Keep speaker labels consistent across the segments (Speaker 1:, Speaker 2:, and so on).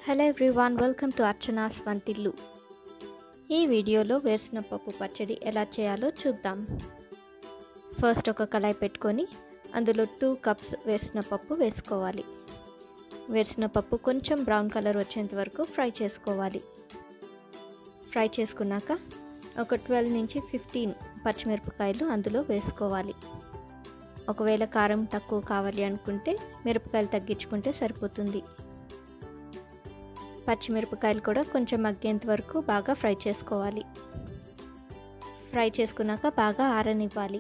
Speaker 1: hello everyone welcome to Archana's Vantillu ఈ వీడియోలో వేరుశనగపప్పు పచ్చడి ఎలా చేయాలో చూద్దాం ఫస్ట్ ఒక కళాయి పెట్టుకొని అందులో టూ కప్స్ వేరుశనగపప్పు వేసుకోవాలి వేరుశనగపప్పు కొంచెం బ్రౌన్ కలర్ వచ్చేంత వరకు ఫ్రై చేసుకోవాలి ఫ్రై చేసుకున్నాక ఒక ట్వెల్వ్ నుంచి ఫిఫ్టీన్ పచ్చిమిరపకాయలు అందులో వేసుకోవాలి ఒకవేళ కారం తక్కువ కావాలి అనుకుంటే మిరపకాయలు తగ్గించుకుంటే సరిపోతుంది పచ్చిమిరపకాయలు కూడా కొంచెం మగ్గేంత వరకు బాగా ఫ్రై చేసుకోవాలి ఫ్రై చేసుకున్నాక బాగా ఆరనివ్వాలి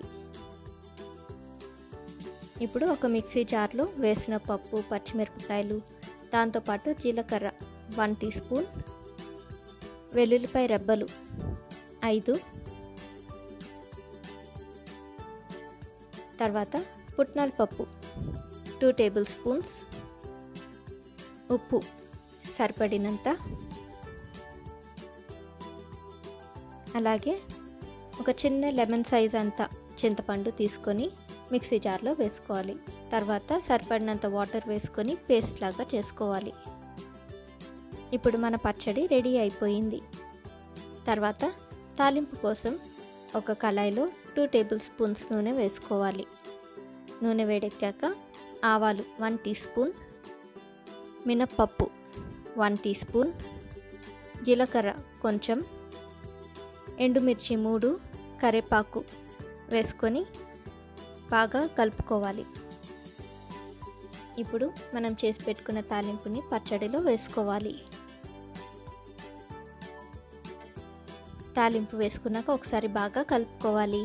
Speaker 1: ఇప్పుడు ఒక మిక్సీ జార్లో వేసిన పప్పు పచ్చిమిరపకాయలు దాంతోపాటు జీలకర్ర వన్ టీ స్పూన్ వెల్లుల్లిపాయ రెబ్బలు ఐదు తర్వాత పుట్నాల పప్పు టూ టేబుల్ స్పూన్స్ ఉప్పు సరిపడినంత అలాగే ఒక చిన్న లెమన్ సైజ్ అంత చింతపండు తీసుకొని మిక్సీ జార్లో వేసుకోవాలి తర్వాత సరిపడినంత వాటర్ వేసుకొని పేస్ట్ లాగా చేసుకోవాలి ఇప్పుడు మన పచ్చడి రెడీ అయిపోయింది తర్వాత తాలింపు కోసం ఒక కళాయిలో టూ టేబుల్ స్పూన్స్ నూనె వేసుకోవాలి నూనె వేడెక్కాక ఆవాలు వన్ టీ స్పూన్ మినప్పప్పు వన్ టీ స్పూన్ జీలకర్ర కొంచెం ఎండుమిర్చి మూడు కరేపాకు వేసుకొని బాగా కలుపుకోవాలి ఇప్పుడు మనం చేసి పెట్టుకున్న తాలింపుని పచ్చడిలో వేసుకోవాలి తాలింపు వేసుకున్నాక ఒకసారి బాగా కలుపుకోవాలి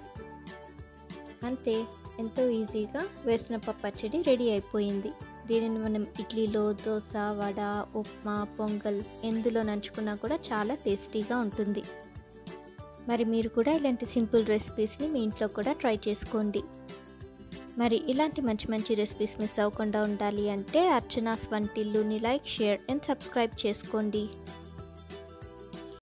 Speaker 1: అంతే ఎంతో ఈజీగా వేసిన పచ్చడి రెడీ అయిపోయింది దీనిని మనం ఇడ్లీలో దోశ వడ ఉప్మా పొంగల్ ఎందులో నంచుకున్నా కూడా చాలా టేస్టీగా ఉంటుంది మరి మీరు కూడా ఇలాంటి సింపుల్ రెసిపీస్ని మీ ఇంట్లో కూడా ట్రై చేసుకోండి మరి ఇలాంటి మంచి మంచి రెసిపీస్ మిస్ అవ్వకుండా ఉండాలి అంటే అర్చనాస్ వంటిల్లుని లైక్ షేర్ అండ్ సబ్స్క్రైబ్ చేసుకోండి